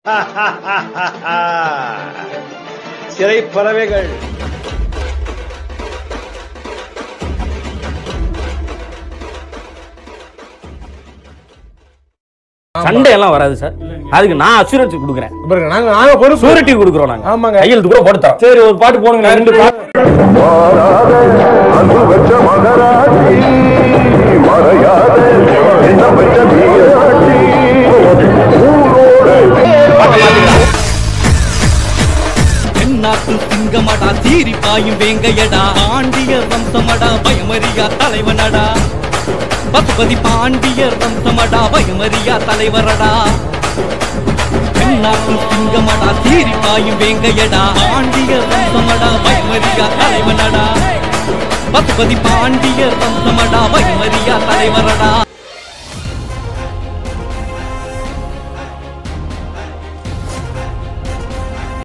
சிறை பறவைகள் சண்டை எல்லாம் வராது சார் அதுக்கு நான் அசூரன்ஸ் கொடுக்குறேன் பாருங்க நாங்க நாங்க பொறுப்பு சூரிட்டி கொடுக்குறோம் நாங்க ஆமாங்க. கையெழுத்து கூட போட்டுத்தரோம் சரி ஒரு பாட்டு போடுங்க நான் ரெண்டு பாட்டு மாறாத அன்பு வச்ச மகராட்சி மறையாத என்ன வச்ச மீராட்சி ஊரோடு தென்னாட்டு சிங்கமடா தீரி பாயும் வேங்கையடா பாண்டிய வம்சமடா பயமறியா தலைவனடா பசுபதி பாண்டியர் வம்சமடா பயமறியா தலைவரடா தென்னாட்டு சிங்கமடா தீரி பாயும் வேங்கையடா பாண்டிய வம்சமடா பயமறியா தலைவனடா பசுபதி பாண்டியர் வம்சமடா பயமறியா தலைவரடா